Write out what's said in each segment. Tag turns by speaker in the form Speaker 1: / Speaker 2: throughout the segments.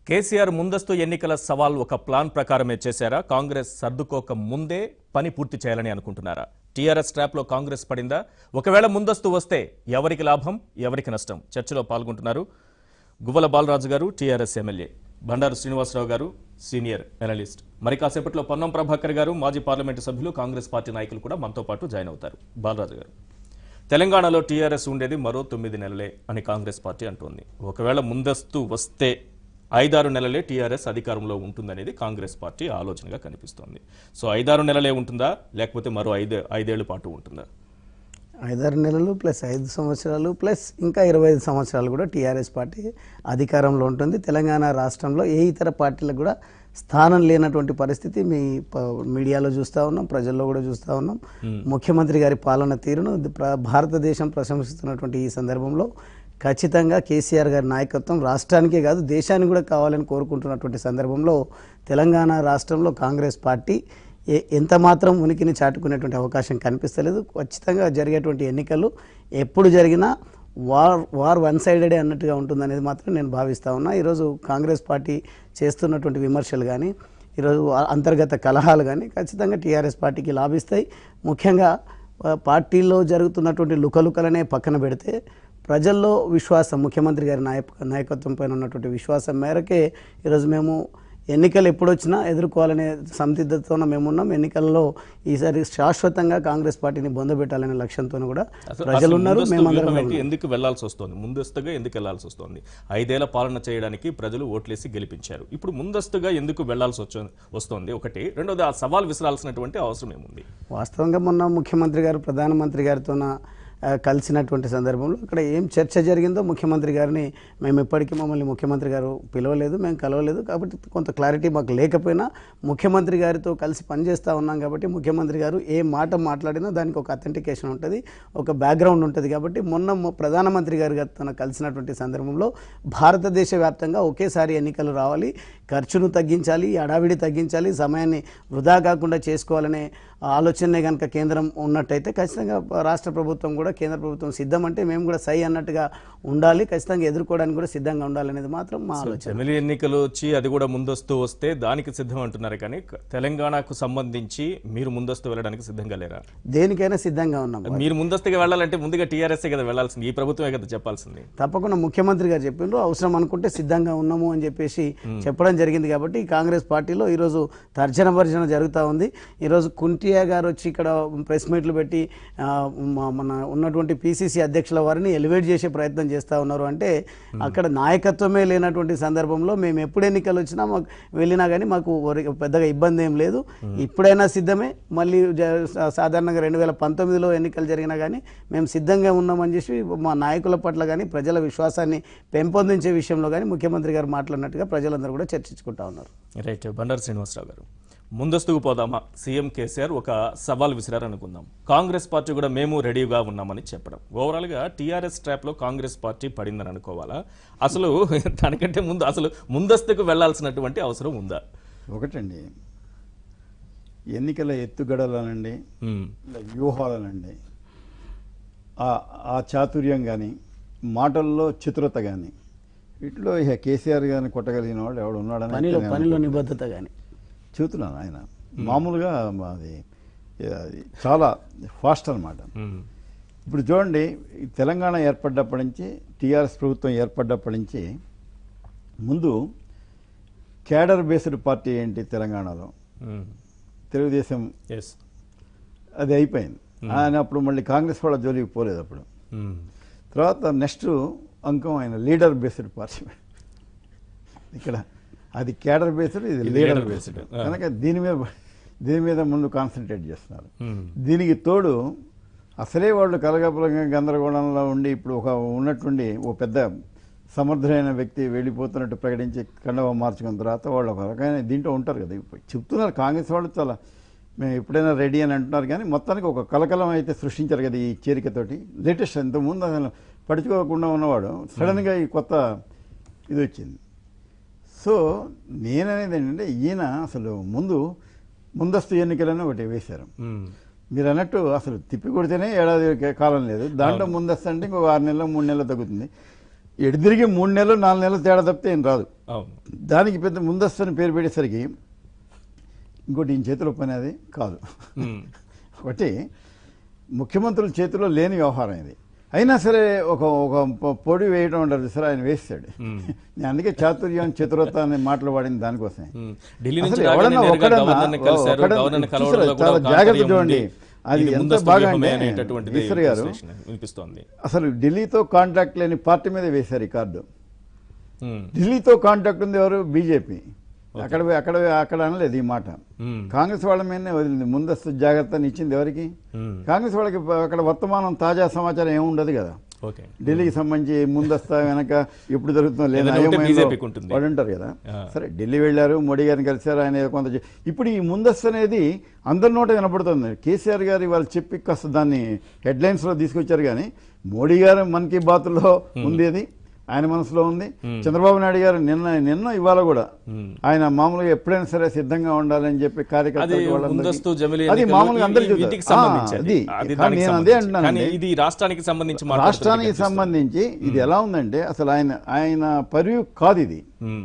Speaker 1: కేసీఆర్ ముందస్తు ఎన్నికల సవాల్ ఒక ప్లాన్ ప్రకారమే చేశారా కాంగ్రెస్ సర్దుకోక ముందే పని పూర్తి చేయాలని అనుకుంటున్నారా టీఆర్ఎస్ ట్రాప్లో కాంగ్రెస్ పడిందా ఒకవేళ ముందస్తు వస్తే ఎవరికి లాభం ఎవరికి నష్టం చర్చలో పాల్గొంటున్నారు గువ్వల బాలరాజు గారు టీఆర్ఎస్ ఎమ్మెల్యే బండారు శ్రీనివాసరావు గారు సీనియర్ అనలిస్ట్ మరి కాసేపట్లో పొన్నం ప్రభాకర్ గారు మాజీ పార్లమెంటు సభ్యులు కాంగ్రెస్ పార్టీ నాయకులు కూడా మనతో పాటు జాయిన్ అవుతారు బాలరాజు గారు తెలంగాణలో టీఆర్ఎస్ ఉండేది మరో తొమ్మిది నెలలే అని కాంగ్రెస్ పార్టీ అంటోంది ఒకవేళ ముందస్తు వస్తే ఐదారు నెలలే టీఆర్ఎస్ అధికారంలో ఉంటుందనేది కాంగ్రెస్ పార్టీ ఆలోచనగా కనిపిస్తోంది సో ఐదారు నెలలే ఉంటుందా లేకపోతే మరో ఐదు ఐదేళ్ల పాటు ఉంటుందా
Speaker 2: ఐదారు నెలలు ప్లస్ ఐదు సంవత్సరాలు ప్లస్ ఇంకా ఇరవై ఐదు సంవత్సరాలు కూడా టీఆర్ఎస్ పార్టీ అధికారంలో ఉంటుంది తెలంగాణ రాష్ట్రంలో ఏ ఇతర పార్టీలకు కూడా స్థానం లేనటువంటి పరిస్థితి మీ ప- మీడియాలో చూస్తూ ఉన్నాం ప్రజల్లో కూడా చూస్తూ ఉన్నాం ముఖ్యమంత్రి గారి పాలన తీరును ప్ర- భారతదేశం ప్రశంసిస్తున్నటువంటి ఈ సందర్భంలో ఖచ్చితంగా కేసీఆర్ గారి నాయకత్వం రాష్ట్రానికే కాదు దేశానికి కూడా కావాలని కోరుకుంటున్నటువంటి సందర్భంలో తెలంగాణ రాష్ట్రంలో కాంగ్రెస్ పార్టీ ఏ- ఎంత మాత్రం ఉనికిని చాటుకునేటువంటి అవకాశం కనిపిస్తలేదు ఖచ్చితంగా జరిగేటువంటి ఎన్నికలు ఎప్పుడు జరిగినా వార్ వార్ వన్ సైడెడే అన్నట్టుగా ఉంటుందనేది మాత్రం నేను భావిస్తా ఉన్నా ఈరోజు కాంగ్రెస్ పార్టీ చేస్తున్నటువంటి విమర్శలు కానీ ఈరోజు ఆ- అంతర్గత కలహాలు కానీ ఖచ్చితంగా టీఆర్ఎస్ పార్టీకి లాభిస్తాయి ముఖ్యంగా ఆ, పార్టీలో జరుగుతున్నటువంటి లుకలుకలనే పక్కన పెడితే ప్రజల్లో విశ్వాసం ముఖ్యమంత్రి గారి నాయక నాయకత్వం పైన ఉన్నటువంటి విశ్వాసం మేరకే ఈరోజు మేము ఎన్నికలు ఎప్పుడు వచ్చినా ఎదుర్కోవాలనే సంసిద్ధతతో మేమున్నాం ఎన్నికల్లో ఈసారి శాశ్వతంగా కాంగ్రెస్ పార్టీని బొందబెట్టాలనే లక్ష్యంతో కూడా
Speaker 1: అసలు-
Speaker 2: ప్రజలు
Speaker 1: అసలు
Speaker 2: ఉన్నారు
Speaker 1: ముందస్తు
Speaker 2: మేమందరం
Speaker 1: వ్యూహం
Speaker 2: కూడా
Speaker 1: ఏంటి?
Speaker 2: ఉన్నాం.
Speaker 1: ఎందుకు వెళ్లాల్సి వస్తుంది ముందస్తుగా ఎందుకు వెళ్లాల్సి వస్తుంది ఐదేళ్ల పాలన చేయడానికి ప్రజలు ఓట్లేసి గెలిపించారు ఇప్పుడు ముందస్తుగా ఎందుకు వెళ్లాల్సి వచ్చో- వస్తుంది ఒకటి రెండోది ఆ సవాల్ విసరాల్సినటువంటి అవసరం ఏముంది
Speaker 2: వాస్తవంగా మొన్న ముఖ్యమంత్రి గారు ప్రధానమంత్రి గారితో కలిసినటువంటి సందర్భంలో అక్కడ ఏం చర్చ జరిగిందో ముఖ్యమంత్రి గారిని మేము ఇప్పటికీ మమ్మల్ని ముఖ్యమంత్రి గారు పిలవలేదు మేము కలవలేదు కాబట్టి కొంత క్లారిటీ మాకు లేకపోయినా ముఖ్యమంత్రి గారితో కలిసి పనిచేస్తూ ఉన్నాం కాబట్టి ముఖ్యమంత్రి గారు ఏ మాట మాట్లాడినా దానికి ఒక అథెంటికేషన్ ఉంటుంది ఒక బ్యాక్గ్రౌండ్ ఉంటుంది కాబట్టి మొన్న ము- ప్రధానమంత్రి గారు తన కలిసినటువంటి సందర్భంలో భారతదేశ వ్యాప్తంగా ఒకేసారి ఎన్నికలు రావాలి ఖర్చును తగ్గించాలి అడావిడి తగ్గించాలి సమయాన్ని వృధా కాకుండా చేసుకోవాలనే ఆలోచనే కనుక కేంద్రం ఉన్నట్టయితే ఖచ్చితంగా రాష్ట్ర ప్రభుత్వం కూడా కేంద్ర ప్రభుత్వం సిద్ధం అంటే మేము కూడా సై అన్నట్టుగా ఉండాలి ఖచ్చితంగా ఎదుర్కోవడానికి కూడా సిద్ధంగా ఉండాలనేది మాత్రం మా ఆలోచన
Speaker 1: ఎమ్మెల్యే ఎన్నికలు వచ్చి అది కూడా ముందస్తు వస్తే దానికి సిద్ధం అంటున్నారు కానీ క- తెలంగాణకు సంబంధించి మీరు ముందస్తు వెళ్ళడానికి సిద్ధంగా లేరా
Speaker 2: దేనికైనా సిద్ధంగా ఉన్నాం
Speaker 1: మీరు ముందస్తుగా వెళ్ళాలంటే ముందుగా టీఆర్ఎస్ కదా వెళ్ళాల్సింది ఈ ప్రభుత్వమే కదా చెప్పాల్సింది
Speaker 2: తప్పకుండా ముఖ్యమంత్రి గారు చెప్పిండ్రు అవసరం అనుకుంటే సిద్ధంగా ఉన్నాము అని చెప్పేసి చెప్పడం జరిగింది కాబట్టి కాంగ్రెస్ పార్టీలో ఈరోజు తర్జన భర్జన జరుగుతూ ఉంది ఈరోజు కుంటియా గారు వచ్చి ఇక్కడ ప్రెస్ మీట్లు పెట్టి ఆ, మ- మన ఉన్నటువంటి పిసిసి అధ్యక్షుల వారిని ఎలివేట్ చేసే ప్రయత్నం చేస్తూ ఉన్నారు అంటే అక్కడ నాయకత్వమే లేనటువంటి సందర్భంలో మేము ఎప్పుడు ఎన్నికలు వచ్చినా మాకు వెళ్ళినా కానీ మాకు ఒరి- పెద్దగా ఇబ్బంది ఏం లేదు ఇప్పుడైనా సిద్ధమే మళ్ళీ జ- సా- సాధారణంగా రెండు వేల పంతొమ్మిదిలో ఎన్నికలు జరిగినా కానీ మేము సిద్ధంగా ఉన్నామని చెప్పి మా నాయకుల పట్ల కానీ ప్రజల విశ్వాసాన్ని పెంపొందించే విషయంలో కానీ ముఖ్యమంత్రి గారు మాట్లాడినట్టుగా ప్రజలందరూ కూడా చర్చించుకుంటా ఉన్నారు
Speaker 1: రైట్ బండారు శ్రీనివాసరావు గారు ముందస్తుకు పోదామా సీఎం కేసీఆర్ ఒక సవాల్ విసిరారనుకుందాం కాంగ్రెస్ పార్టీ కూడా మేము రెడీగా ఉన్నామని చెప్పడం ఓవరాల్ గా టీఆర్ఎస్ ట్రాప్ లో కాంగ్రెస్ పార్టీ పడిందని అనుకోవాలా అసలు దానికంటే ముందు అసలు ముందస్తుకు వెళ్లాల్సినటువంటి అవసరం ఉందా
Speaker 3: ఒకటండి ఎన్నికల ఎత్తుగడలనండి
Speaker 1: ఉమ్,
Speaker 3: ఇలా వ్యూహాలనండి ఆ- ఆ చాతుర్యం కానీ మాటల్లో చతురత కానీ వీటిలో ఇక కేసీఆర్ గారిని కొట్టగలిగిన వాడు ఎవడు ఉన్నాడని
Speaker 2: పనిలో
Speaker 3: నేను
Speaker 2: పనిలో నిబద్ధత కానీ
Speaker 3: చెబుతున్నాను ఆయన మామూలుగా అది అది చాలా ఫాస్ట్ అన్నమాట
Speaker 1: ఉమ్,
Speaker 3: ఇప్పుడు చూడండి ఈ తెలంగాణ ఏర్పడ్డప్పటి నుంచి టీఆర్ఎస్ ప్రభుత్వం ఏర్పడ్డప్పటి నుంచి ముందు కేడర్ బేస్డ్ పార్టీ ఏంటి తెలంగాణలో
Speaker 1: ఉమ్,
Speaker 3: తెలుగుదేశం
Speaker 1: ఎస్
Speaker 3: అది అయిపోయింది ఆయన అప్పుడు మళ్ళీ కాంగ్రెస్ వాళ్ళ జోలికి పోలేదు అప్పుడు
Speaker 1: ఉమ్,
Speaker 3: తర్వాత నెక్స్ట్ అంకం ఆయన లీడర్ బేస్డ్ పార్టీ ఇక్కడ అది కేడర్ బేస్డ్ ఇది
Speaker 1: ఇది
Speaker 3: లీడర్
Speaker 1: leader
Speaker 3: బేస్డ్
Speaker 1: based. ఆ.
Speaker 3: కనుక దీని మీద దీని మీద ముందు కాన్సన్ట్రేట్ చేస్తున్నారు
Speaker 1: ఉమ్,
Speaker 3: దీనికి తోడు అసలే వాళ్ళు కలగపులంగా గందరగోళంలో ఉండి ఇప్పుడు ఒక ఉన్నట్టుండి ఓ పెద్ద సమర్థులైన వ్యక్తి వెళ్ళిపోతున్నట్టు ప్రకటించి కండవ మార్చుకున్న తర్వాత వాళ్ళు ఒక రకమైన దీంట్లో ఉంటారు కదా ఇప్పుడు చెప్తున్నారు కాంగ్రెస్ వాళ్ళు చాలా మేము ఎప్పుడైనా రెడీ అని అంటున్నారు కానీ మొత్తానికి ఒక కలకలం అయితే సృష్టించారు కదా ఈ చేరికతోటి లేటెస్ట్ ఇంతకుముందు అసలు పడుచుకోకుండా ఉన్నవాడు సడన్గా ఈ కొత్త ఇది వచ్చింది సో నేననేది ఏంటంటే ఈయన అసలు ముందు ముందస్తు ఎన్నికలను ఒకటి వేశారు
Speaker 1: ఉమ్,
Speaker 3: మీరు అన్నట్టు అసలు తిప్పి కొడితేనే ఏడాది క- కాలం లేదు దాంట్లో ముందస్తు అంటే ఇంకొక ఆరు నెలలు మూడు నెలలు తగ్గుతుంది ఎడు తిరిగి మూడు నెలలు నాలుగు నెలలు తేడా తప్పితే ఏం రాదు
Speaker 1: అవును
Speaker 3: దానికి పెద్ద ముందస్తు అని పేరు పెట్టేసరికి ఇంకోటి ఈయన చేతిలో పని అది కాదు
Speaker 1: ఉమ్.
Speaker 3: ఒకటి ముఖ్యమంత్రుల చేతిలో లేని వ్యవహారం ఇది అయినా సరే ఒక ఒక పొ- పొడి వేయడం ఉండదు సరే ఆయన వేస్తాడు నేను అందుకే చాతుర్యం చతురత అనే మాటలు వాడింది దానికోసమే
Speaker 1: ఉమ్. ఢిల్లీ నుంచి
Speaker 3: అసలు
Speaker 1: రాగానే
Speaker 3: ఎవడన్నా
Speaker 1: నేరుగా
Speaker 3: ఒకడన్నా-
Speaker 1: గవర్నర్ని కలిశారు
Speaker 3: ఒకడన్నా-
Speaker 1: గవర్నర్ని
Speaker 3: చూసారా,
Speaker 1: కలవడంలో కూడా
Speaker 3: చాలా
Speaker 1: ఒక
Speaker 3: జాగ్రత్త
Speaker 1: ఆంతర్యం
Speaker 3: చూడండి.
Speaker 1: ఉంది.
Speaker 3: అది
Speaker 1: ఇది
Speaker 3: ఎంత
Speaker 1: ముందస్తు
Speaker 3: బాగా
Speaker 1: వ్యూహమే
Speaker 3: అంటే
Speaker 1: అనేటటువంటిది
Speaker 3: ఈశ్వర్ గారు
Speaker 1: విశ్లేషణ వినిపిస్తోంది
Speaker 3: అసలు ఢిల్లీతో కాంటాక్ట్ లేని పార్టీ మీద వేశారు ఈ కార్డు
Speaker 1: ఉమ్.
Speaker 3: ఢిల్లీతో కాంటాక్ట్ ఉంది ఎవరు బీజేపీ అక్కడ అక్కడ అక్కడ అనలేదు ఈ మాట
Speaker 1: ఉమ్.
Speaker 3: కాంగ్రెస్ వాళ్ళ మీదనే వదిలింది ముందస్తు జాగ్రత్తని ఇచ్చింది ఎవరికి
Speaker 1: ఉమ్.
Speaker 3: కాంగ్రెస్ వాళ్ళకి అక్కడ వర్తమానం తాజా సమాచారం ఏమి ఉండదు కదా
Speaker 1: ఓకే
Speaker 3: ఢిల్లీకి సంబంధించి ముందస్తా వెనక ఎప్పుడు జరుగుతుందో లేదా
Speaker 1: ఏదైనా ఉంటే
Speaker 3: అయోమయంలో
Speaker 1: BJP కి ఉంటుంది.
Speaker 3: వాళ్ళు ఉంటారు కదా
Speaker 1: ఆ.
Speaker 3: సరే ఢిల్లీ వెళ్ళారు మోడీ గారిని కలిశారు ఆయన ఏదో కొంత చే- ఇప్పుడు ఈ ముందస్తు అనేది అందరి నోట వినపడుతుంది కేసీఆర్ గారు వాళ్ళు చెప్పి కాస్త దాన్ని హెడ్లైన్స్ లో తీసుకొచ్చారు కానీ మోడీ గారు మన్ కీ బాత్ లో ఉంది అది ఆయన మనసులో ఉంది చంద్రబాబు నాయుడు గారు నిన్న నిన్న ఇవాళ కూడా
Speaker 1: ఉమ్.
Speaker 3: ఆయన మామూలుగా ఎప్పుడైనా సరే సిద్ధంగా ఉండాలని చెప్పి
Speaker 1: అది
Speaker 3: కార్యకర్తలకు వాళ్ళందరికీ-
Speaker 1: ముందస్తు జమిలీ
Speaker 3: అది
Speaker 1: ఎన్నికలు
Speaker 3: మామూలుగా
Speaker 1: ఈ-
Speaker 3: అందరికీ
Speaker 1: ఈ వీటికి
Speaker 3: చెబుతారు. ఆ,
Speaker 1: సంబంధించి
Speaker 3: అది
Speaker 1: అది
Speaker 3: కానీ
Speaker 1: దానికి
Speaker 3: నేను అదే
Speaker 1: సంబంధించి. కానీ
Speaker 3: అంటున్నాను
Speaker 1: ఇది రాష్ట్రానికి సంబంధించి
Speaker 3: రాష్ట్రానికి
Speaker 1: మాట్లాడుతున్నట్టు కనిపిస్తోంది.
Speaker 3: సంబంధించి ఇది ఎలా ఉందంటే అసలు ఆయన ఆయన పరివు కాదు ఇది
Speaker 1: ఉమ్.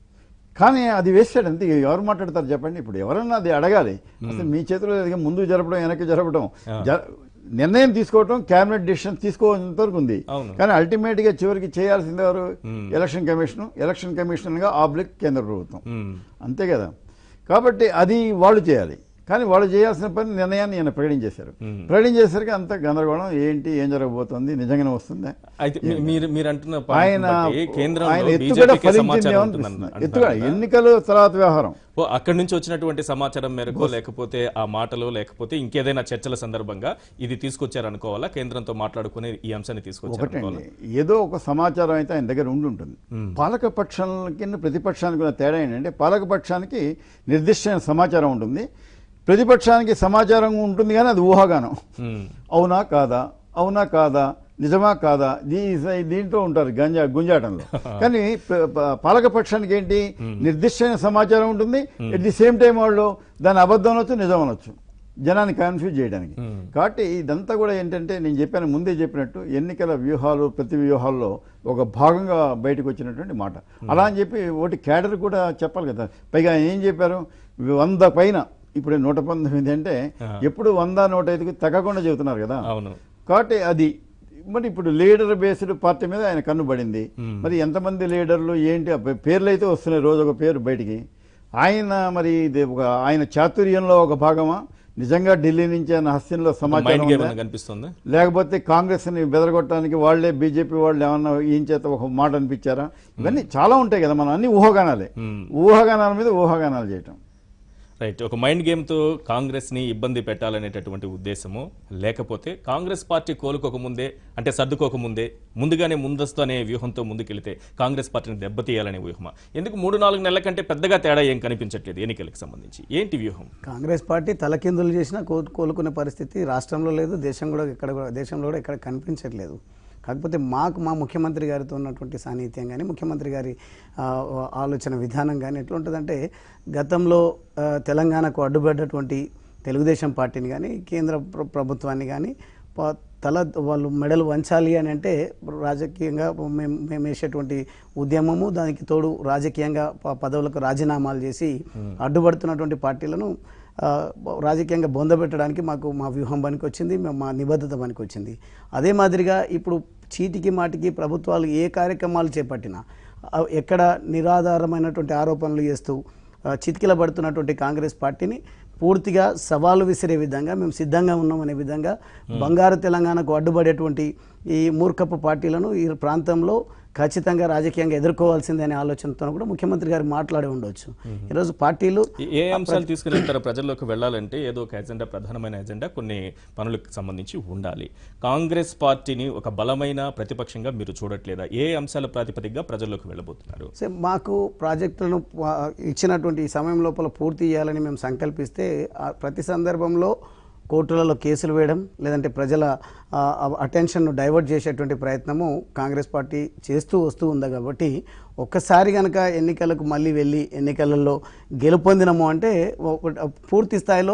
Speaker 3: కానీ అది వేస్తాడు అంతే ఎవరు మాట్లాడతారు చెప్పండి ఇప్పుడు ఎవరన్నా అది అడగాలి అసలు మీ చేతిలో లేదు ముందు జరపడం వెనక్కి జరపడం జ- నిర్ణయం తీసుకోవడం క్యాబినెట్ డిసిషన్ తీసుకోవాల్సినంత వరకు ఉంది
Speaker 1: అవును.
Speaker 3: కానీ అల్టిమేట్ గా చివరికి చేయాల్సింది ఎవరు
Speaker 1: మ్మ్.
Speaker 3: ఎలక్షన్ కమిషన్ ఎలక్షన్ కమిషన్ గా ఆబ్లిక్ కేంద్ర ప్రభుత్వం
Speaker 1: ఉమ్.
Speaker 3: అంతే కదా కాబట్టి అది వాళ్ళు చేయాలి కానీ వాళ్ళు చేయాల్సిన పని నిర్ణయాన్ని ఆయన ప్రకటించేశారు
Speaker 1: మ్మ్.
Speaker 3: ప్రకటించేసరికి అంత గందరగోళం ఏంటి ఏం జరగబోతోంది నిజంగానే వస్తుందా
Speaker 1: అయితే మీ- మీరు మీరు అంటున్న
Speaker 3: ఆయన
Speaker 1: పాయింట్ని బట్టి కేంద్రంలో
Speaker 3: ఆయన ఎత్తుగడ
Speaker 1: బీజేపీకే
Speaker 3: ఫలించింది
Speaker 1: సమాచారం
Speaker 3: ఏమనిపిస్తుంది?
Speaker 1: ఉంటుందన్న-
Speaker 3: ఎత్తుగడ
Speaker 1: అంటున్నారా?
Speaker 3: ఎన్నికలు తర్వాత వ్యవహారం
Speaker 1: ఓ అక్కడి నుంచి వచ్చినటువంటి సమాచారం మేరకు లేకపోతే ఆ మాటలు లేకపోతే ఇంకేదైనా చర్చల సందర్భంగా ఇది తీసుకొచ్చారనుకోవాలా కేంద్రంతో మాట్లాడుకుని ఈ అంశాన్ని తీసుకొచ్చారనుకోవాలా
Speaker 3: ఒకటండి ఏదో ఒక సమాచారం అయితే ఆయన దగ్గర ఉండి ఉంటుంది పాలక పక్షాలకి ప్రతిపక్షానికి ఉన్న తేడా ఏంటంటే పాలక పక్షానికి నిర్దిష్టమైన సమాచారం ఉంటుంది ప్రతిపక్షానికి సమాచారం ఉంటుంది కానీ అది ఊహాగానం
Speaker 1: ఉమ్.
Speaker 3: అవునా కాదా అవునా కాదా నిజమా కాదా దీ దీంట్లో ఉంటారు గంజా గుంజాటంలో కానీ ప- ప- పాలక పక్షానికి ఏంటి నిర్దిష్టమైన సమాచారం ఉంటుంది ఎట్ ది సేమ్ టైం వాళ్ళు దాని అబద్ధం అనొచ్చు నిజం అనొచ్చు జనాన్ని కన్ఫ్యూజ్ చేయడానికి కాబట్టి ఇదంతా కూడా ఏంటంటే నేను చెప్పాను ముందే చెప్పినట్టు ఎన్నికల వ్యూహాలు ప్రతి వ్యూహాల్లో ఒక భాగంగా బయటకు వచ్చినటువంటి మాట అలా అని చెప్పి ఒకటి క్యాడర్ కూడా చెప్పాలి కదా పైగా ఆయన ఏం చెప్పారు వంద పైన ఇప్పుడు నూట పంతొమ్మిది అంటే ఎప్పుడు వంద నూట ఐదుకు తగ్గకుండా చెబుతున్నారు కదా
Speaker 1: అవును
Speaker 3: కాబట్టి అది మరి ఇప్పుడు లీడర్ బేస్డ్ పార్టీ మీద ఆయన కన్నుబడింది మరి ఎంతమంది లీడర్లు ఏంటి ఆ పే- పేర్లు అయితే వస్తున్నాయి రోజు ఒక పేరు బయటికి ఆయన మరి ఇది ఒక ఆయన చాతుర్యంలో ఒక భాగమా నిజంగా ఢిల్లీ నుంచి ఆయన హస్తంలో సమాచారం
Speaker 1: మైండ్ గేమ్
Speaker 3: ఉందా?
Speaker 1: అని కనిపిస్తుంది
Speaker 3: లేకపోతే కాంగ్రెస్ ని బెదరగొట్టడానికి వాళ్ళే బీజేపీ వాళ్ళు ఏమన్నా ఈయన చేత ఒక మాట అనిపించారా ఇవన్నీ చాలా ఉంటాయి కదా మనం అన్ని ఊహాగానాలే ఊహాగానాల మీద ఊహాగానాలు చేయటం
Speaker 1: రైట్ ఒక మైండ్ గేమ్తో కాంగ్రెస్ ని ఇబ్బంది పెట్టాలనేటటువంటి ఉద్దేశము లేకపోతే కాంగ్రెస్ పార్టీ కోలుకోక ముందే అంటే సర్దుకోక ముందే ముందుగానే ముందస్తు అనే వ్యూహంతో ముందుకెళ్తే కాంగ్రెస్ పార్టీని దెబ్బతీయాలనే వ్యూహమా ఎందుకు మూడు నాలుగు నెలల కంటే పెద్దగా తేడా ఏం కనిపించట్లేదు ఎన్నికలకు సంబంధించి ఏంటి వ్యూహం
Speaker 2: కాంగ్రెస్ పార్టీ తలకిందులు చేసినా కో కోలుకునే పరిస్థితి రాష్ట్రంలో లేదు దేశం కూడా ఎక్కడ కూడా దేశంలో కూడా ఎక్కడ కనిపించట్లేదు కాకపోతే మాకు మా ముఖ్యమంత్రి గారితో ఉన్నటువంటి సాన్నిధ్యం కానీ ముఖ్యమంత్రి గారి ఆ, ఆలోచన విధానం కానీ ఎట్లుంటుందంటే గతంలో ఆ, తెలంగాణకు అడ్డుపడ్డటువంటి తెలుగుదేశం పార్టీని కానీ కేంద్ర ప్ర- ప్రభుత్వాన్ని కానీ ప- తల వాళ్ళు మెడలు వంచాలి అని అంటే రాజకీయంగా మేము మేము వేసేటువంటి ఉద్యమము దానికి తోడు రాజకీయంగా ప- పదవులకు రాజీనామాలు చేసి అడ్డుపడుతున్నటువంటి పార్టీలను ఆ, రాజకీయంగా బొందబెట్టడానికి మాకు మా వ్యూహం పనికి వచ్చింది మేము మా నిబద్ధత పనికి వచ్చింది అదే మాదిరిగా ఇప్పుడు చీటికి మాటికి ప్రభుత్వాలు ఏ కార్యక్రమాలు చేపట్టినా ఆ, ఎక్కడ నిరాధారమైనటువంటి ఆరోపణలు చేస్తూ ఆ, చితికిల పడుతున్నటువంటి కాంగ్రెస్ పార్టీని పూర్తిగా సవాలు విసిరే విధంగా మేము సిద్ధంగా ఉన్నాం అనే విధంగా బంగారు తెలంగాణకు అడ్డుపడేటువంటి ఈ మూర్ఖపు పార్టీలను ఈ ప్రాంతంలో ఖచ్చితంగా రాజకీయంగా ఎదుర్కోవాల్సిందే అనే ఆలోచనతో కూడా ముఖ్యమంత్రి గారు మాట్లాడి ఉండవచ్చు ఈరోజు పార్టీలు
Speaker 1: ఏ- ఏ అంశాలు తీసుకుని వెళ్తారో ప్రజల్లోకి వెళ్ళాలంటే ఏదో ఒక ఎజెండా ప్రధానమైన ఎజెండా కొన్ని పనులకు సంబంధించి ఉండాలి కాంగ్రెస్ పార్టీని ఒక బలమైన ప్రతిపక్షంగా మీరు చూడట్లేదా ఏ అంశాల ప్రాతిపదికగా ప్రజల్లోకి వెళ్ళబోతున్నారు
Speaker 2: సో మాకు ప్రాజెక్టులను ప- ఇచ్చినటువంటి ఈ సమయం లోపల పూర్తి చేయాలని మేము సంకల్పిస్తే ఆ ప్రతి సందర్భంలో కోర్టులలో కేసులు వేయడం లేదంటే ప్రజల ఆ, అటెన్షన్ను డైవర్ట్ చేసేటువంటి ప్రయత్నము కాంగ్రెస్ పార్టీ చేస్తూ వస్తూ ఉంది కాబట్టి ఒక్కసారి కనుక ఎన్నికలకు మళ్ళీ వెళ్ళి ఎన్నికలలో గెలుపొందినము అంటే ఒక- పూర్తి స్థాయిలో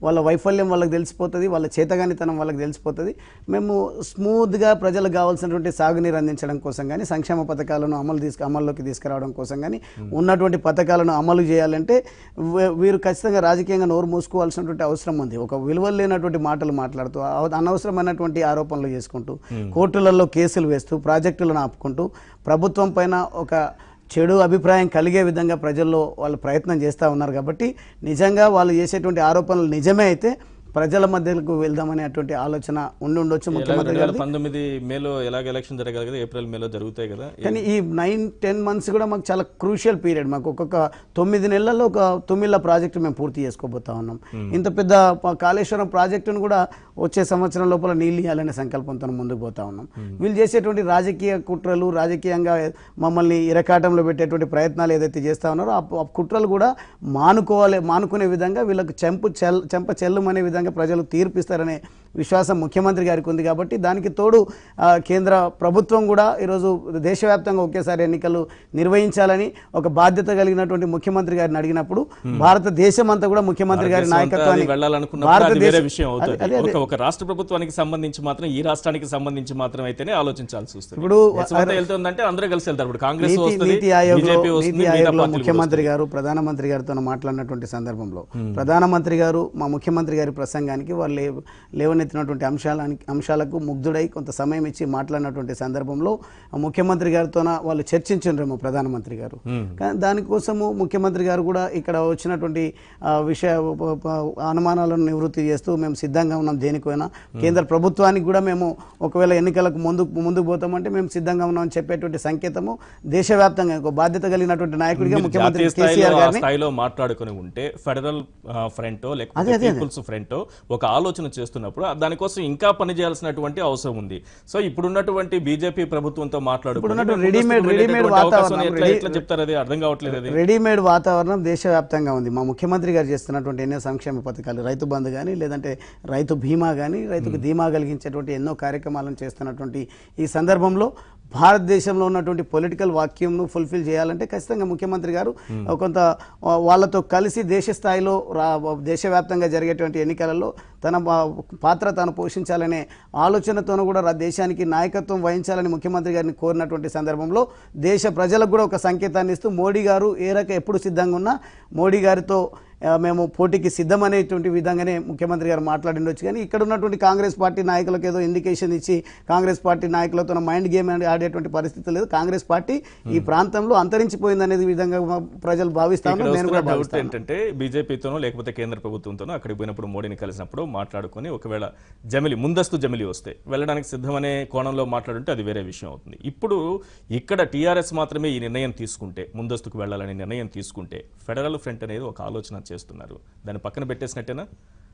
Speaker 2: వాళ్ళ వైఫల్యం వాళ్ళకి తెలిసిపోతుంది వాళ్ళ చేతగానితనం వాళ్ళకి తెలిసిపోతుంది మేము స్మూత్గా ప్రజలకు కావాల్సినటువంటి సాగునీరు అందించడం కోసం కానీ సంక్షేమ పథకాలను అమలు తీసుకు అమల్లోకి తీసుకురావడం కోసం కానీ ఉన్నటువంటి పథకాలను అమలు చేయాలంటే వీ- వీరు ఖచ్చితంగా రాజకీయంగా నోరు మూసుకోవాల్సినటువంటి అవసరం ఉంది ఒక విలువలు లేనటువంటి మాటలు మాట్లాడుతూ అవ- అనవసరమైనటువంటి ఆరోపణలు చేసుకుంటూ కోర్టులలో కేసులు వేస్తూ ప్రాజెక్టులను ఆపుకుంటూ ప్రభుత్వం పైన ఒక చెడు అభిప్రాయం కలిగే విధంగా ప్రజల్లో వాళ్ళు ప్రయత్నం చేస్తూ ఉన్నారు కాబట్టి నిజంగా వాళ్ళు చేసేటువంటి ఆరోపణలు నిజమే అయితే ప్రజల మధ్యకు వెళ్దామనేటువంటి ఆలోచన ఉండి ఉండొచ్చు
Speaker 1: ఎలాగ
Speaker 2: ముఖ్యమంత్రి
Speaker 1: రెండు వేల
Speaker 2: గారు
Speaker 1: పంతొమ్మిది మేలో ఎలాగ ఎలక్షన్ జరగాలి కదా ఏప్రిల్ మేలో జరుగుతాయి కదా
Speaker 2: కానీ ఈ నైన్ టెన్ మంత్స్ కూడా మాకు చాలా క్రూషియల్ పీరియడ్ మాకు ఒక్కొక్క తొమ్మిది నెలల్లో ఒక తొమ్మిదిల ప్రాజెక్టు మేము పూర్తి చేసుకోబోతా ఉన్నాం ఇంత పెద్ద ప- కాళేశ్వరం ప్రాజెక్టును కూడా వచ్చే సంవత్సరం లోపల నీళ్ళు ఇవ్వాలనే సంకల్పంతో ముందుకు పోతా ఉన్నాం వీళ్ళు చేసేటువంటి రాజకీయ కుట్రలు రాజకీయంగా మమ్మల్ని ఇరకాటంలో పెట్టేటువంటి ప్రయత్నాలు ఏదైతే చేస్తా ఉన్నారో ఆ ప- ఆ కుట్రలు కూడా మానుకోవాలి మానుకునే విధంగా వీళ్ళకు చెంపు చెల్ చెంప చెల్లుమనే విధంగా ప్రజలు తీర్పిస్తారనే విశ్వాసం ముఖ్యమంత్రి గారికి ఉంది కాబట్టి దానికి తోడు ఆ, కేంద్ర ప్రభుత్వం కూడా ఈరోజు దేశవ్యాప్తంగా ఒకేసారి ఎన్నికలు నిర్వహించాలని ఒక బాధ్యత కలిగినటువంటి ముఖ్యమంత్రి గారిని అడిగినప్పుడు భారతదేశం అంతా కూడా ముఖ్యమంత్రి గారి
Speaker 1: భారతదేశం అంతా
Speaker 2: నాయకత్వాన్ని
Speaker 1: అది వెళ్ళాలనుకున్నప్పుడు అది వేరే విషయం
Speaker 2: అదే-
Speaker 1: అవుతుంది
Speaker 2: అదే- అదే.
Speaker 1: ఒక ఒక రాష్ట్ర ప్రభుత్వానికి సంబంధించి మాత్రం ఈ రాష్ట్రానికి సంబంధించి మాత్రం అయితేనే ఆలోచించాల్సి వస్తుంది
Speaker 2: ఇప్పుడు
Speaker 1: దేశం అంతా వెళ్తుందంటే అందరూ కలిసి వెళ్తారు ఇప్పుడు కాంగ్రెస్
Speaker 2: నీతి
Speaker 1: వస్తుంది
Speaker 2: నీతి ఆయోగ్లో
Speaker 1: బీజేపీ వస్తుంది
Speaker 2: నీతి
Speaker 1: మిగతా
Speaker 2: ఆయోగ్లో
Speaker 1: పార్టీలు కూడా
Speaker 2: ముఖ్యమంత్రి గారు ప్రధానమంత్రి గారితో మాట్లాడినటువంటి సందర్భంలో ప్రధానమంత్రి గారు మా ముఖ్యమంత్రి గారి ప్రసంగానికి వాళ్ళు లేవ లేవనెత్తినటువంటి అంశాలకి అంశాలకు ముగ్ధుడై కొంత సమయం ఇచ్చి మాట్లాడినటువంటి సందర్భంలో ఆ ముఖ్యమంత్రి గారితో వాళ్ళు చర్చించారేమో ప్రధానమంత్రి గారు కానీ దానికోసము ముఖ్యమంత్రి గారు కూడా ఇక్కడ వచ్చినటువంటి ఆ, విషయ ప- ప- అనుమానాలను నివృత్తి చేస్తూ మేము సిద్ధంగా ఉన్నాం దేనికైనా కేంద్ర ప్రభుత్వానికి కూడా మేము ఒకవేళ ఎన్నికలకు ముందు ముందుకు పోతామంటే మేము సిద్ధంగా ఉన్నామని చెప్పేటువంటి సంకేతము దేశవ్యాప్తంగా ఒక బాధ్యత కలిగినటువంటి నాయకుడిగా
Speaker 1: మీరు
Speaker 2: ముఖ్యమంత్రి
Speaker 1: జాతీయ స్థాయిలో
Speaker 2: కేసీఆర్
Speaker 1: ఆ
Speaker 2: గారిని
Speaker 1: స్థాయిలో మాట్లాడుకుని ఉంటే ఫెడరల్ ఫ్రంట్
Speaker 2: అదే,
Speaker 1: లేకపోతే
Speaker 2: అదే, అదే.
Speaker 1: పీపుల్స్ ఫ్రంట్ ఒక ఆలోచన చేస్తున్నప్పుడు దానికోసం ఇంకా పని చేయాల్సినటువంటి అవసరం ఉంది సో ఇప్పుడున్నటువంటి బీజేపీ ప్రభుత్వంతో మాట్లాడుకుని
Speaker 2: ఇప్పుడున్నటువంటి
Speaker 1: ముందస్తుకు
Speaker 2: రెడీమేడ్-
Speaker 1: వెళ్ళేటటువంటి
Speaker 2: రెడీమేడ్
Speaker 1: అవకాశం
Speaker 2: వాతావరణం,
Speaker 1: ఎట్లా
Speaker 2: రెడీ-
Speaker 1: ఎట్లా చెప్తారు అది అర్థం కావట్లేదు అది
Speaker 2: రెడీమేడ్ వాతావరణం దేశవ్యాప్తంగా ఉంది మా ముఖ్యమంత్రి గారు చేస్తున్నటువంటి ఎన్నో సంక్షేమ పథకాలు రైతు బంధు కానీ లేదంటే రైతు బీమా కానీ రైతుకు ధీమా కలిగించేటువంటి ఎన్నో కార్యక్రమాలను చేస్తున్నటువంటి ఈ సందర్భంలో భారతదేశంలో ఉన్నటువంటి పొలిటికల్ వాక్యంను ఫుల్ఫిల్ చేయాలంటే ఖచ్చితంగా ముఖ్యమంత్రి గారు కొంత ఆ, వాళ్ళతో కలిసి దేశ స్థాయిలో రా దేశవ్యాప్తంగా జరిగేటువంటి ఎన్నికలలో తన పా- పాత్ర తాను పోషించాలనే ఆలోచనతోనూ కూడా రా- దేశానికి నాయకత్వం వహించాలని ముఖ్యమంత్రి గారిని కోరినటువంటి సందర్భంలో దేశ ప్రజలకు కూడా ఒక సంకేతాన్ని ఇస్తూ మోడీ గారు ఏ రక ఎప్పుడు సిద్ధంగా ఉన్నా మోడీ గారితో ఆ, మేము పోటీకి సిద్ధమనేటువంటి విధంగానే ముఖ్యమంత్రి గారు మాట్లాడిండొచ్చు కానీ ఇక్కడ ఉన్నటువంటి కాంగ్రెస్ పార్టీ నాయకులకు ఏదో ఇండికేషన్ ఇచ్చి కాంగ్రెస్ పార్టీ నాయకులతో మైండ్ గేమ్ అని ఆడేటువంటి పరిస్థితి లేదు కాంగ్రెస్ పార్టీ ఈ ప్రాంతంలో అంతరించిపోయింది అనేది విధంగా ప్రజలు భావిస్తాను
Speaker 1: ఇక్కడ
Speaker 2: నేను
Speaker 1: వస్తున్న
Speaker 2: కూడా
Speaker 1: డౌట్
Speaker 2: భావిస్తాను
Speaker 1: ఏంటంటే బీజేపీతోనో లేకపోతే కేంద్ర ప్రభుత్వంతోనో అక్కడికి పోయినప్పుడు మోడీని కలిసినప్పుడు మాట్లాడుకొని ఒకవేళ జమిలి ముందస్తు జమిలి వస్తే వెళ్ళడానికి సిద్ధమనే కోణంలో మాట్లాడుంటే అది వేరే విషయం అవుతుంది ఇప్పుడు ఇక్కడ టీఆర్ఎస్ మాత్రమే ఈ నిర్ణయం తీసుకుంటే ముందస్తుకు వెళ్ళాలనే నిర్ణయం తీసుకుంటే ఫెడరల్ ఫ్రంట్ అనేది ఒక ఆలోచన చేస్తున్నారు దాన్ని పక్కన పెట్టేసినట్టేనా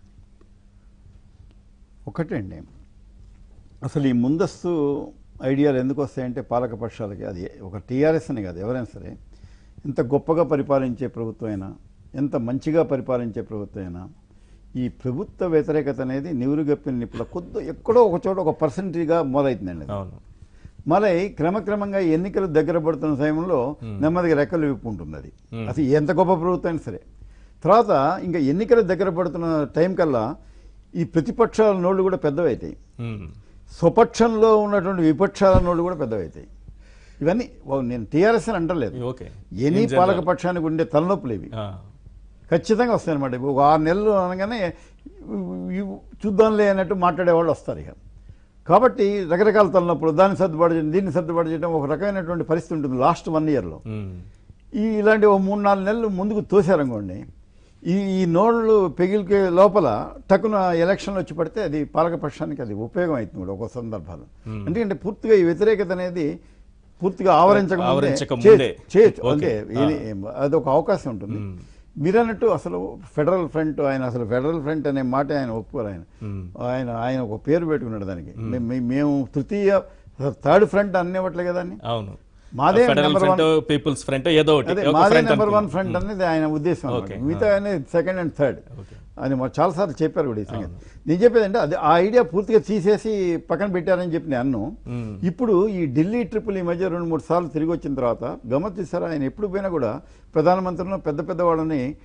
Speaker 3: ఒకటండి అసలు ఈ ముందస్తు ఐడియాలు ఎందుకు వస్తాయంటే పాలక పక్షాలకి అది ఒక టీఆర్ఎస్ అని కాదు ఎవరైనా సరే ఎంత గొప్పగా పరిపాలించే ప్రభుత్వం అయినా ఎంత మంచిగా పరిపాలించే ప్రభుత్వం అయినా ఈ ప్రభుత్వ వ్యతిరేకత అనేది నివురుగప్పిన నిప్పుల కొద్ది ఎక్కడో ఒక చోట ఒక పర్సెంటేజ్గా మొదలవుతుందండి అది.
Speaker 1: అవును
Speaker 3: మళ్ళీ క్రమక్రమంగా ఎన్నికలు దగ్గర పడుతున్న సమయంలో నెమ్మదిగా రెక్కలు విప్పుకుంటుంది అది అది ఎంత గొప్ప ప్రభుత్వం అయినా సరే తర్వాత ఇంకా ఎన్నికలు దగ్గర పడుతున్న టైం కల్లా ఈ ప్రతిపక్షాల నోళ్ళు కూడా పెద్దవైతాయి
Speaker 1: ఉమ్.
Speaker 3: స్వపక్షంలో ఉన్నటువంటి విపక్షాల నోళ్ళు కూడా పెద్దవైతాయి ఇవన్నీ ఓ నేను టీఆర్ఎస్ అని అంటలేదు
Speaker 1: ఓకే
Speaker 3: ఎనీ
Speaker 1: In
Speaker 3: పాలక
Speaker 1: general.
Speaker 3: పక్షానికి ఉండే తలనొప్పులు ఇవి
Speaker 1: ఆ.
Speaker 3: ఖచ్చితంగా వస్తాయన్నమాట ఇవి ఒక ఆరు నెలలు అనగానే ఇవి చూద్దాంలే అన్నట్టు మాట్లాడే వాళ్ళు వస్తారు ఇక కాబట్టి రకరకాల తలనొప్పులు దాన్ని సర్దుబాటు చేయడం దీన్ని సర్దుబాటు చేయడం ఒక రకమైనటువంటి పరిస్థితి ఉంటుంది లాస్ట్ వన్ ఇయర్లో
Speaker 1: ఉమ్.
Speaker 3: ఈ ఇలాంటి ఒక మూడు నాలుగు నెలలు ముందుకు తోసారనుకోండి ఈ ఈ నోళ్ళు పెగిలికే లోపల టక్కున ఎలక్షన్లు వచ్చి పడితే అది పాలకపక్షానికి అది ఉపయోగం అవుతుంది కూడా ఒక సందర్భాలు ఎందుకంటే పూర్తిగా ఈ వ్యతిరేకత అనేది పూర్తిగా ఆవరించక
Speaker 1: ఆవరించక ముందే.
Speaker 3: చేయొచ్చు
Speaker 1: ఓకే.
Speaker 3: అంటే ఏది- అదొక అవకాశం ఉంటుంది మీరన్నట్టు అసలు ఫెడరల్ ఫ్రంట్ ఆయన అసలు ఫెడరల్ ఫ్రంట్ అనే మాట ఆయన ఒప్పుకోరు ఆయన ఆయన ఆయన ఒక పేరు పెట్టుకున్నాడు దానికి మే- మే- మేము తృతీయ థర్డ్ ఫ్రంట్ అనేవట్లే కదా అని
Speaker 1: అవును
Speaker 3: మాదే
Speaker 1: federal
Speaker 3: number
Speaker 1: front people's front ఏదో ఒకటి
Speaker 3: అదే
Speaker 1: ఒక
Speaker 3: మాదే
Speaker 1: front
Speaker 3: నెంబర్ వన్
Speaker 1: అనుకుందాం.
Speaker 3: ఫ్రంట్ అనేది ఆయన ఉద్దేశం అన్నమాట.
Speaker 1: ఓకే.
Speaker 3: మిగతా అనేది సెకండ్ అండ్ థర్డ్
Speaker 1: ఓకే.
Speaker 3: అని మరి చాలాసార్లు చెప్పారు కూడా ఈ సంగతి నేను చెప్పేది అంటే అది ఆ ఐడియా పూర్తిగా తీసేసి పక్కన పెట్టారని చెప్పి నేను అన్ను
Speaker 1: మ్మ్.
Speaker 3: ఇప్పుడు ఈ ఢిల్లీ ట్రిపుల్ ఈ మధ్య రెండు మూడు సార్లు తిరిగి వచ్చిన తర్వాత గమ్మత్ చేశారా ఆయన ఎప్పుడు పోయినా కూడా ప్రధానమంత్రిలో పెద్ద పెద్ద వాళ్ళని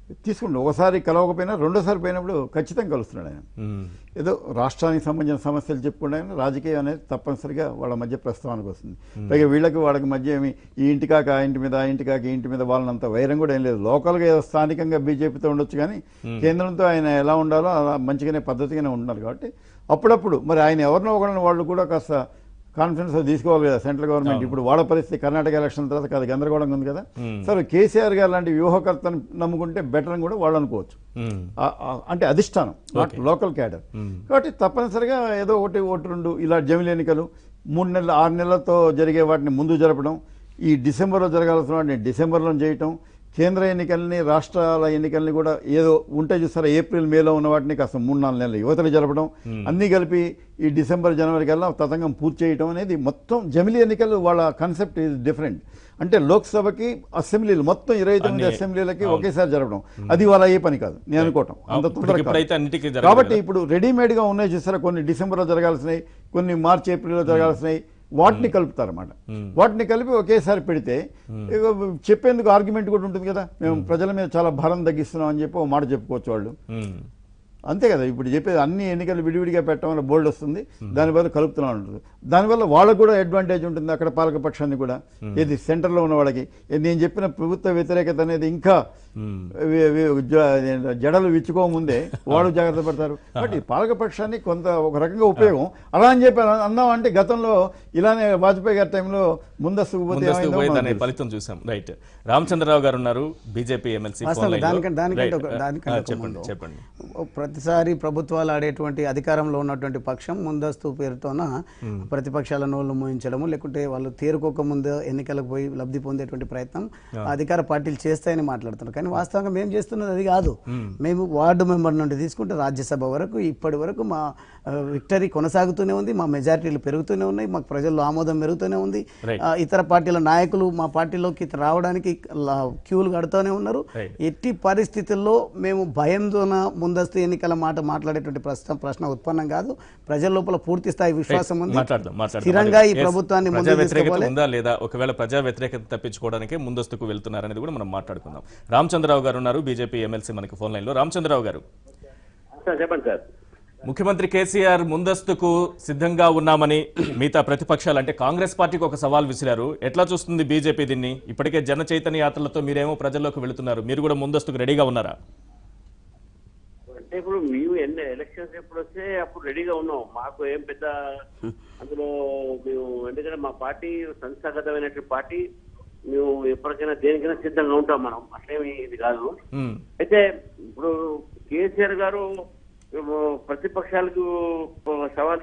Speaker 3: తీసుకుంటు ఒకసారి కలవకపోయినా రెండోసారి పోయినప్పుడు ఖచ్చితంగా కలుస్తున్నాడు ఆయన
Speaker 1: మ్మ్.
Speaker 3: ఏదో రాష్ట్రానికి సంబంధించిన సమస్యలు చెప్పుకుంటే రాజకీయం అనేది తప్పనిసరిగా వాళ్ళ మధ్య ప్రస్తావనకు వస్తుంది పైగా వీళ్ళకి వాళ్ళకి మధ్య ఏమి ఈ ఇంటి కాక ఆ ఇంటి మీద ఆ ఇంటి కాక ఈ ఇంటి మీద వాళ్ళనంత వైరం కూడా ఏం లేదు లోకల్గా ఏదో స్థానికంగా బీజేపీతో ఉండొచ్చు కానీ కేంద్రంతో ఆయన ఎలా ఉండాలో అలా మంచిగానే పద్ధతిగానే ఉంటున్నారు కాబట్టి అప్పుడప్పుడు మరి ఆయన ఎవరినో ఒకరిని వాళ్ళు కూడా కాస్త కాన్ఫిడెన్స్ తీసుకోవాలి కదా సెంట్రల్ గవర్నమెంట్ ఇప్పుడు వాళ్ళ పరిస్థితి కర్ణాటక ఎలక్షన్ తర్వాత కాదు గందరగోళంగా ఉంది కదా సరే కేసీఆర్ గారు లాంటి వ్యూహకర్తను నమ్ముకుంటే బెటర్ అని కూడా వాళ్ళు అనుకోవచ్చు
Speaker 1: మ్మ్.
Speaker 3: ఆ- ఆ- అంటే అధిష్టానం నాట్ లోకల్ క్యాడర్ కాబట్టి తప్పనిసరిగా ఏదో ఒకటి ఒకటి రెండు ఇలా జమిలి ఎన్నికలు మూడు నెలలు ఆరు నెలలతో జరిగే వాటిని ముందు జరపడం ఈ డిసెంబర్లో జరగాల్సిన వాటిని డిసెంబర్లో చేయటం కేంద్ర ఎన్నికల్ని రాష్ట్రాల ఎన్నికల్ని కూడా ఏదో ఉంటే చూస్తారా ఏప్రిల్ మేలో ఉన్న వాటిని కాస్త మూడు నాలుగు నెలలు యువతలు జరపడం అన్నీ కలిపి ఈ డిసెంబర్ జనవరి కల్లా తతంగం పూర్తి చేయటం అనేది మొత్తం జమిలి ఎన్నికలు వాళ్ళ కాన్సెప్ట్ ఈజ్ డిఫరెంట్ అంటే లోక్సభకి అసెంబ్లీలు మొత్తం ఇరవై తొమ్మిది
Speaker 1: అన్ని-
Speaker 3: అసెంబ్లీలకి ఒకేసారి జరపడం అది వాళ్ళ ఏ పని కాదు నేను అనుకోవటం అంత తొందరగా కాదు.
Speaker 1: ఇప్పటికిప్పుడైతే అన్నిటికీ జరగదు
Speaker 3: కాబట్టి
Speaker 1: కదా.
Speaker 3: ఇప్పుడు రెడీమేడ్ గా ఉన్నాయి చూసారా కొన్ని డిసెంబర్లో జరగాల్సినవి కొన్ని మార్చి ఏప్రిల్లో జరగాల్సినవి వాటిని కలుపుతారన్నమాట వాటిని కలిపి ఒకేసారి పెడితే ఇక చెప్పేందుకు ఆర్గ్యుమెంట్ కూడా ఉంటుంది కదా మేము ప్రజల మీద చాలా భారం తగ్గిస్తున్నాం అని చెప్పి ఒక మాట చెప్పుకోవచ్చు వాళ్ళు
Speaker 1: మ్మ్.
Speaker 3: అంతే కదా ఇప్పుడు చెప్పేది అన్ని ఎన్నికలు విడివిడిగా పెట్టడం వల్ల బోల్డ్ వస్తుంది దానివల్ల కలుపుతున్నాం ఉంటుంది దానివల్ల వాళ్ళకు కూడా అడ్వాంటేజ్ ఉంటుంది అక్కడ పాలక పక్షాన్ని కూడా ఏది సెంటర్లో ఉన్న వాళ్ళకి ఏ నేను చెప్పిన ప్రభుత్వ వ్యతిరేకత అనేది ఇంకా
Speaker 1: మ్మ్.
Speaker 3: వి- వి- జ- జడలు విచ్చుకోముందే వాళ్ళు జాగ్రత్త పడతారు కాబట్టి పాలక పక్షాన్ని కొంత ఒక రకంగా ఉపయోగం అలా అని చెప్పి అన్నా- అన్నాం అంటే గతంలో ఇలానే వాజ్పేయి గారి టైంలో ముందస్తు
Speaker 1: ముందస్తు పోయేదనే ఫలితం చూసాం రైట్ రామచంద్రరావు గారు ఉన్నారు బీజేపీ ఎమ్మెల్సీ ఫోన్
Speaker 2: వాస్తవం
Speaker 1: లైన్లో.
Speaker 2: దానికంటే దానికంటే
Speaker 1: రైట్.
Speaker 2: ఒక-
Speaker 1: ఆ,
Speaker 2: దానికంటే ఒక
Speaker 1: చెప్పండి
Speaker 2: ముందు.
Speaker 1: చెప్పండి
Speaker 2: ప్రతిసారి ప్రభుత్వాలు ఆడేటువంటి అధికారంలో ఉన్నటువంటి పక్షం ముందస్తు పేరుతోన ప్రతిపక్షాల నోళ్ళు మోయించడము లేకుంటే వాళ్ళు తేరుకోక ముందు ఎన్నికలకు పోయి లబ్ధి పొందేటువంటి ప్రయత్నం ఆ అధికార పార్టీలు చేస్తాయని మాట్లాడుతున్నారు కానీ వాస్తవంగా మేము చేస్తున్నది అది కాదు మేము వార్డు మెంబర్ నుండి తీసుకుంటే రాజ్యసభ వరకు ఇప్పటి వరకు మా ఆ, విక్టరీ కొనసాగుతూనే ఉంది మా మెజారిటీలు పెరుగుతూనే ఉన్నాయి మాకు ప్రజల్లో ఆమోదం పెరుగుతూనే ఉంది
Speaker 1: Right.
Speaker 2: ఆ, ఇతర పార్టీల నాయకులు మా పార్టీలోకి రావడానికి లా- క్యూలు కడుతూనే ఉన్నారు
Speaker 1: Right.
Speaker 2: ఎట్టి పరిస్థితుల్లో మేము భయంతోన ముందస్తు ఎన్నికల మాట మాట్లాడేటువంటి ప్రశ్న ప్రశ్న ఉత్పన్నం కాదు ప్రజల లోపల పూర్తి స్థాయి విశ్వాసం ఉంది
Speaker 1: మాట్లాడదాం మాట్లాడదాం
Speaker 2: స్థిరంగా ఈ
Speaker 1: Yes,
Speaker 2: ప్రభుత్వాన్ని
Speaker 1: ప్రజా
Speaker 2: ముందుకు
Speaker 1: వ్యతిరేకత
Speaker 2: తీసుకోవాలి
Speaker 1: ఉందా లేదా ఒకవేళ ప్రజా వ్యతిరేకత తప్పించుకోవడానికి ముందస్తుకు వెళ్తున్నారనేది కూడా మనం మాట్లాడుకుందాం రామచంద్రరావు గారు ఉన్నారు బీజేపీ ఎమ్మెల్సీ మనకి ఫోన్ లైన్లో రామచంద్రరావు గారు
Speaker 4: సార్ చెప్పండి సార్
Speaker 1: ముఖ్యమంత్రి కేసీఆర్ ముందస్తుకు సిద్ధంగా ఉన్నామని మిగతా ప్రతిపక్షాలు అంటే కాంగ్రెస్ పార్టీకి ఒక సవాల్ విసిరారు ఎట్లా చూస్తుంది బీజేపీ దీన్ని ఇప్పటికే జన చైతన్య యాత్రలతో మీరేమో ప్రజల్లోకి వెళుతున్నారు మీరు కూడా ముందస్తుకు రెడీగా ఉన్నారా
Speaker 4: అంటే ఇప్పుడు మేము ఎన్ని ఎలక్షన్స్ ఎప్పుడు వస్తే అప్పుడు రెడీగా ఉన్నాం మాకు ఏం పెద్ద అందులో మేము ఎందుకంటే మా పార్టీ సంస్థాగతమైనటువంటి పార్టీ మేము ఎప్పటికైనా దేనికైనా సిద్ధంగా ఉంటాం మనం అట్లేమి ఇది కాదు
Speaker 1: ఉమ్,
Speaker 4: అయితే ఇప్పుడు కేసీఆర్ గారు ఏమో ప్రతిపక్షాలకు సవాల్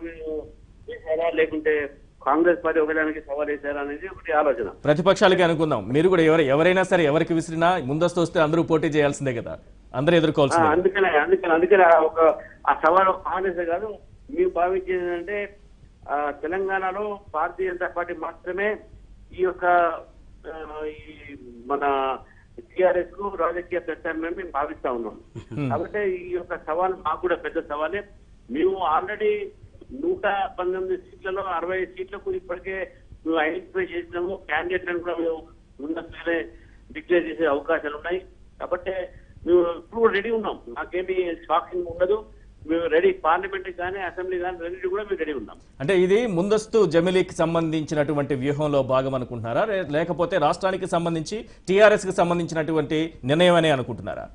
Speaker 4: చేశారా లేకుంటే కాంగ్రెస్ పార్టీ ఒకదానికి సవాల్ వేశారా అనేది ఒకటి ఆలోచన
Speaker 1: ప్రతిపక్షాలకి అనుకుందాం మీరు కూడా ఎవరు ఎవరైనా సరే ఎవరికి విసిరినా ముందస్తు వస్తే అందరూ పోటీ చేయాల్సిందే కదా అందరూ
Speaker 4: ఆ,
Speaker 1: ఎదుర్కోవాల్సిందే
Speaker 4: అందుకనే అందుకని అందుకనే ఆ ఒక ఆ సవాల్ కాంగ్రెస్ కాదు మేము భావించేది ఏంటంటే ఆ, తెలంగాణలో భారతీయ జనతా పార్టీ మాత్రమే ఈ యొక్క ఆ, ఈ మన టిఆర్ఎస్ కు రాజకీయ ప్రత్యామ్నాయం మేము భావిస్తా ఉన్నాం కాబట్టి ఈ యొక్క సవాల్ మాకు కూడా పెద్ద సవాలే మేము ఆల్రెడీ నూట పంతొమ్మిది సీట్లలో అరవై సీట్లకు ఇప్పటికే మేము ఐడెంటిఫై చేసినాము క్యాండిడేట్లను కూడా మేము ముందస్తుగానే డిక్లేర్ చేసే అవకాశాలు ఉన్నాయి కాబట్టి మేము ఇప్పుడు రెడీ ఉన్నాం నాకేమీ షాకింగ్ ఉండదు మేము రెడీ పార్లమెంట్ కానీ అసెంబ్లీ కానీ రెండు కూడా మేము రెడీ ఉన్నాం
Speaker 1: అంటే ఇది ముందస్తు జమిలీకి సంబంధించినటువంటి వ్యూహంలో భాగం అనుకుంటున్నారా లే- లేకపోతే రాష్ట్రానికి సంబంధించి టీఆర్ఎస్ కి సంబంధించినటువంటి నిర్ణయం అనే అనుకుంటున్నారా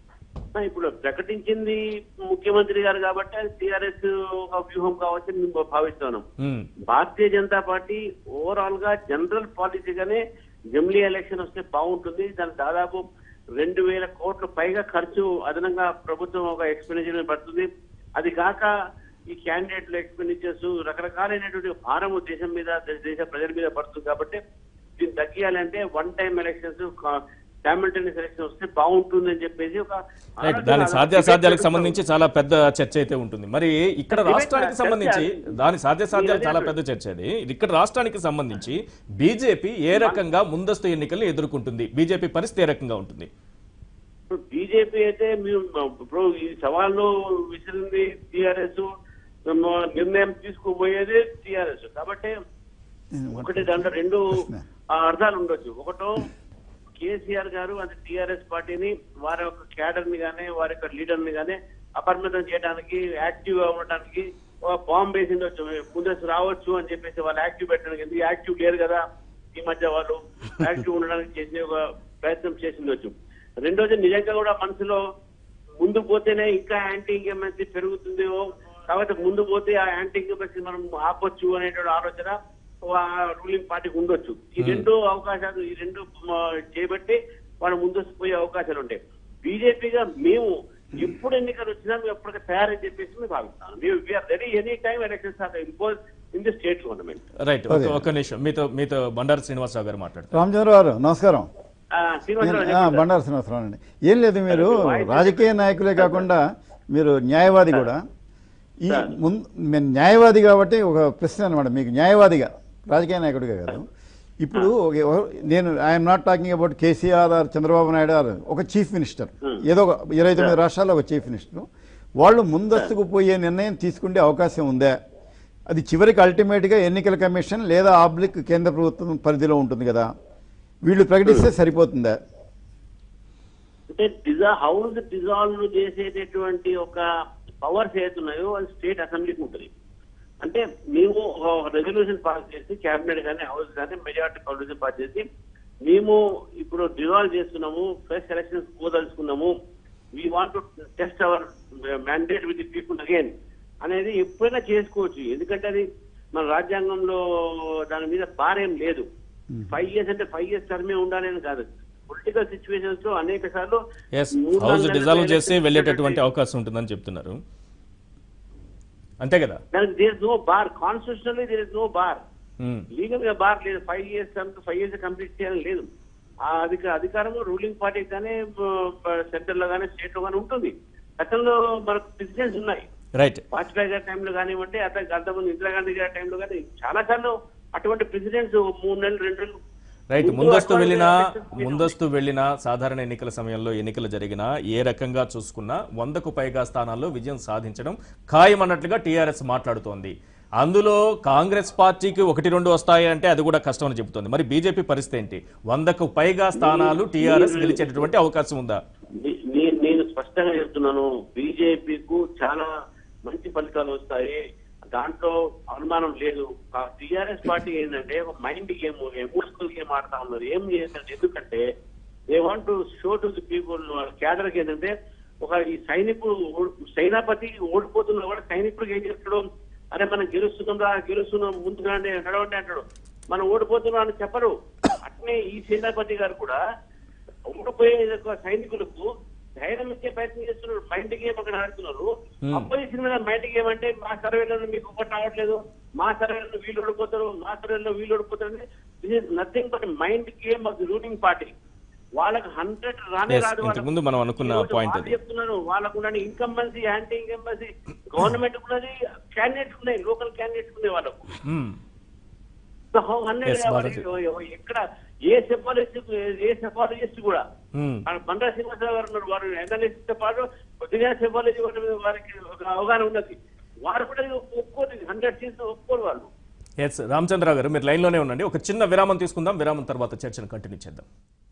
Speaker 4: ఆ, ఇప్పుడు ప్రకటించింది ముఖ్యమంత్రి గారు కాబట్టి టీఆర్ఎస్ ఒక వ్యూహం కావచ్చు మేము భావిస్తున్నాం
Speaker 1: ఉమ్,
Speaker 4: భారతీయ జనతా పార్టీ ఓవరాల్ గా జనరల్ పాలసీగానే జమిలీ ఎలక్షన్ వస్తే బాగుంటుంది దానికి దాదాపు రెండు వేల కోట్ల పైగా ఖర్చు అదనంగా ప్రభుత్వం ఒక ఎక్స్పెండిచర్ పడుతుంది అది కాక ఈ క్యాండిడేట్ల ఎక్స్పెండిచర్స్ రకరకాలైనటువంటి భారము దేశం మీద దే- దేశ ప్రజల మీద పడుతుంది కాబట్టి దీన్ని తగ్గియాలంటే one time elections simultaneous election వస్తే బాగుంటుంది అని చెప్పేసి ఒక
Speaker 1: రైట్
Speaker 4: ఆలోచన
Speaker 1: దాని సాధ్యాసాధ్యాలకు
Speaker 4: జరుగుతూ
Speaker 1: సంబంధించి చాలా పెద్ద చర్చ అయితే ఉంటుంది మరి ఇక్కడ
Speaker 4: Debate
Speaker 1: రాష్ట్రానికి
Speaker 4: చర్చ
Speaker 1: సంబంధించి
Speaker 4: అది.
Speaker 1: దాని సాధ్యాసాధ్యాలు
Speaker 4: మీరు
Speaker 1: చాలా
Speaker 4: అదే
Speaker 1: పెద్ద చర్చ అది ఇది ఇక్కడ రాష్ట్రానికి సంబంధించి బీజేపీ ఏ రకంగా ముందస్తు ఎన్నికల్ని ఎదుర్కొంటుంది బీజేపీ పరిస్థితి ఏ రకంగా ఉంటుంది
Speaker 4: ఇప్పుడు బీజేపీ అయితే మేము ఇప్పుడు ఈ సవాళ్ళు విసిరింది టిఆర్ఎస్ నిర్ణయం తీసుకుపోయేది టిఆర్ఎస్ కాబట్టి ఒకటి దాంట్లో రెండు ఆ, అర్థాలు ఉండొచ్చు ఒకటో కేసీఆర్ గారు అది టిఆర్ఎస్ పార్టీని వారి యొక్క క్యాడర్ ని గానీ వారి యొక్క లీడర్ ని గానీ అపరిమితం చేయడానికి యాక్టివ్ గా ఉండటానికి ఒక బాంబ్ వేసింది వచ్చు ముందస్తు రావచ్చు అని చెప్పేసి వాళ్ళు యాక్టివ్ పెట్టడానికి ఎందుకు యాక్టివ్ లేరు కదా ఈ మధ్య వాళ్ళు యాక్టివ్ ఉండడానికి చేసే ఒక ప్రయత్నం చేసింది వచ్చు రెండోది నిజంగా కూడా మనసులో ముందు పోతేనే ఇంకా యాంటీ ఇంకెమెన్సీ పెరుగుతుందేమో కాబట్టి ముందు పోతే ఆ యాంటీ ఇంకెమెన్సీ మనం ఆపొచ్చు అనేటువంటి ఆలోచన రూలింగ్ పార్టీకి ఉండొచ్చు ఈ రెండు అవకాశాలు ఈ రెండు మ, చేయబట్టి వాళ్ళు ముందస్తు పోయే అవకాశాలు ఉంటాయి బీజేపీగా మేము ఎప్పుడు ఎన్నికలు వచ్చినా మేము ఎప్పటికీ తయారని చెప్పేసి మేము భావిస్తాం we're ready any time elections are impose in the state government
Speaker 1: right ఒక ఒక్క నిమిషం మీతో మీతో బండారు శ్రీనివాసరావు గారు మాట్లాడతారు
Speaker 3: రామచంద్ర గారు నమస్కారం
Speaker 4: శ్రీనివాసరావు
Speaker 3: నేను- ఆ,
Speaker 4: చెప్పండి సార్.
Speaker 3: బండారు శ్రీనివాసరావు అండి ఏం లేదు మీరు రాజకీయ నాయకులే కాకుండా మీరు న్యాయవాది కూడా ఈ ముందు నేను న్యాయవాది కాబట్టి ఒక ప్రశ్న అనమాట మీకు న్యాయవాదిగా రాజకీయ నాయకుడిగా కాదు ఇప్పుడు ఒక- ఎవరు- నేను I'm not talking about KCR or Chandrababu Naidu or ఒక చీఫ్ మినిస్టర్ ఏదో ఒక ఇరవై తొమ్మిది రాష్ట్రాల్లో ఒక చీఫ్ మినిస్టర్ వాళ్ళు ముందస్తుకు పోయే నిర్ణయం తీసుకునే అవకాశం ఉందా అది చివరికి అల్టిమేట్గా ఎన్నికల కమిషన్ లేదా ఆబ్లిక్ కేంద్ర ప్రభుత్వం పరిధిలో ఉంటుంది కదా వీళ్ళు ప్రకటిస్తే సరిపోతుందా
Speaker 4: అంటే డిజా హౌస్ డిజాల్వ్ చేసేటటువంటి ఒక పవర్స్ ఏతున్నాయో అది స్టేట్ అసెంబ్లీకి ఉంటుంది అంటే మేము రెజల్యూషన్ పాస్ చేసి క్యాబినెట్ కానీ హౌస్ కానీ మెజారిటీ రెజల్యూషన్ పాస్ చేసి మేము ఇప్పుడు డిజాల్వ్ చేస్తున్నాము ఫ్రెష్ ఎలక్షన్స్ పోదలుచుకున్నాము we want to test our mandate with people again అనేది ఎప్పుడైనా చేసుకోవచ్చు ఎందుకంటే అది మన రాజ్యాంగంలో దాని మీద భారేం లేదు ఫైవ్ ఇయర్స్ అంటే ఫైవ్ ఇయర్స్ టర్మే ఉండాలి అని కాదు పొలిటికల్ సిచ్యువేషన్స్ లో అనేక సార్లు
Speaker 1: ఎస్
Speaker 4: మూడు
Speaker 1: హౌస్
Speaker 4: నాలుగు
Speaker 1: డిజాల్వ్
Speaker 4: నెలలు
Speaker 1: చేసి
Speaker 4: elections
Speaker 1: వెళ్ళేటటువంటి
Speaker 4: పెట్టి-
Speaker 1: అవకాశం ఉంటుందని చెప్తున్నారు అంతే కదా
Speaker 4: దానికి there no bar constitutionally there is no bar
Speaker 1: um.
Speaker 4: Legal గా బార్ లేదు five years five years complete చేయాలని లేదు ఆ అధిక అధికారం రూలింగ్ పార్టీకి కానీ సెంటర్ లో కానీ స్టేట్ లో కానీ ఉంటుంది గతంలో మనకు ప్రెసిడెంట్స్ ఉన్నాయి
Speaker 1: రైట్
Speaker 4: వాజ్పేయి గారి టైంలో కానివ్వండి అతనికి అంతకుముందు ఇందిరాగాంధీ గారి టైంలో కానీ చాలా సార్లు అటువంటి ప్రెసిడెంట్స్ మూడు నెలలు రెండు నెలలు
Speaker 1: రైట్
Speaker 4: ముందు
Speaker 1: ముందస్తు
Speaker 4: అటువంటి
Speaker 1: వెళ్ళినా
Speaker 4: elections జరిగినాయి.
Speaker 1: ముందస్తు వెళ్ళినా సాధారణ ఎన్నికల సమయంలో ఎన్నికలు జరిగినా ఏ రకంగా చూసుకున్నా వందకు పైగా స్థానాల్లో విజయం సాధించడం ఖాయమన్నట్లుగా టీఆర్ఎస్ మాట్లాడుతోంది అందులో కాంగ్రెస్ పార్టీకి ఒకటి రెండు వస్తాయి అంటే అది కూడా కష్టం అని చెబుతోంది మరి బీజేపీ పరిస్థితి ఏంటి వందకు పైగా స్థానాలు టీఆర్ఎస్ గెలిచేటటువంటి అవకాశం ఉందా
Speaker 4: నే- నే- నేను స్పష్టంగా చెప్తున్నాను బీజేపీకు చాలా మంచి ఫలితాలు వస్తాయి దాంట్లో అనుమానం లేదు టిఆర్ఎస్ పార్టీ ఏంటంటే ఒక మైండ్ గేమ్ ఎమోషనల్ గేమ్ ఆడుతా ఉన్నారు ఏం చేస్తారు ఎందుకంటే they want to show to the people cadre కి ఏంటంటే ఒక ఈ సైనికుడు ఓ- సేనాపతి ఓడిపోతున్నా కూడా సైనికుడికి ఏం చేస్తాడు అరే మనం గెలుస్తున్నాం రా గెలుస్తున్నాం ముందుకు రండి నడవండి అంటాడు మనం ఓడిపోతున్నాం అని చెప్పరు అట్నే ఈ సేనాపతి గారు కూడా ఓడిపోయే ఒక సైనికులకు ధైర్యం ఇచ్చే ప్రయత్నం చేస్తున్నారు మైండ్ గేమ్ అక్కడ ఆడుతున్నారు అపోజిషన్ మీద మైండ్ గేమ్ అంటే మా సర్వేలో మీకు ఒకటి రావట్లేదు మా సర్వేలో వీళ్ళు ఓడిపోతారు మా సర్వేలో వీళ్ళు ఓడిపోతారు this is nothing but mind game of the ruling party వాళ్ళకి హండ్రెడ్ రానే
Speaker 1: Yes,
Speaker 4: రాదు వాళ్ళకి.
Speaker 1: ఇంతకుముందు మనం అనుకున్న
Speaker 4: ఈ రోజు
Speaker 1: point
Speaker 4: వాళ్ళు
Speaker 1: అది.
Speaker 4: చెప్తున్నారు వాళ్ళకు ఉన్న ఇన్కంబెన్సీ యాంటీ ఇన్కంబెన్సీ గవర్నమెంట్ ఉన్నది క్యాండిడేట్స్ ఉన్నాయి లోకల్ క్యాండిడేట్స్ ఉన్నాయి వాళ్ళకు
Speaker 1: hmm.
Speaker 4: So how hundred
Speaker 1: Yes, Balaji.
Speaker 4: ఎక్కడ ఏ సెఫాలజిస్ట్ ఏ సెఫాలజిస్ట్ కూడా
Speaker 1: మ్మ్.
Speaker 4: బండా శ్రీనివాసరావు గారు ఉన్నారు వారు ఎనాలిస్ట్ తో పాటు కొద్దిగా సెఫాలజీ వారికి ఒక అవగాహన ఉన్నది వారు కూడా ఇది ఒప్పుకోరు హండ్రెడ్ సీట్స్ ఒప్పుకోరు వాళ్ళు
Speaker 1: ఎస్ రామచంద్రరావు గారు మీరు లైన్లోనే ఉండండి ఒక చిన్న విరామం తీసుకుందాం విరామం తర్వాత చర్చను కంటిన్యూ చేద్దాం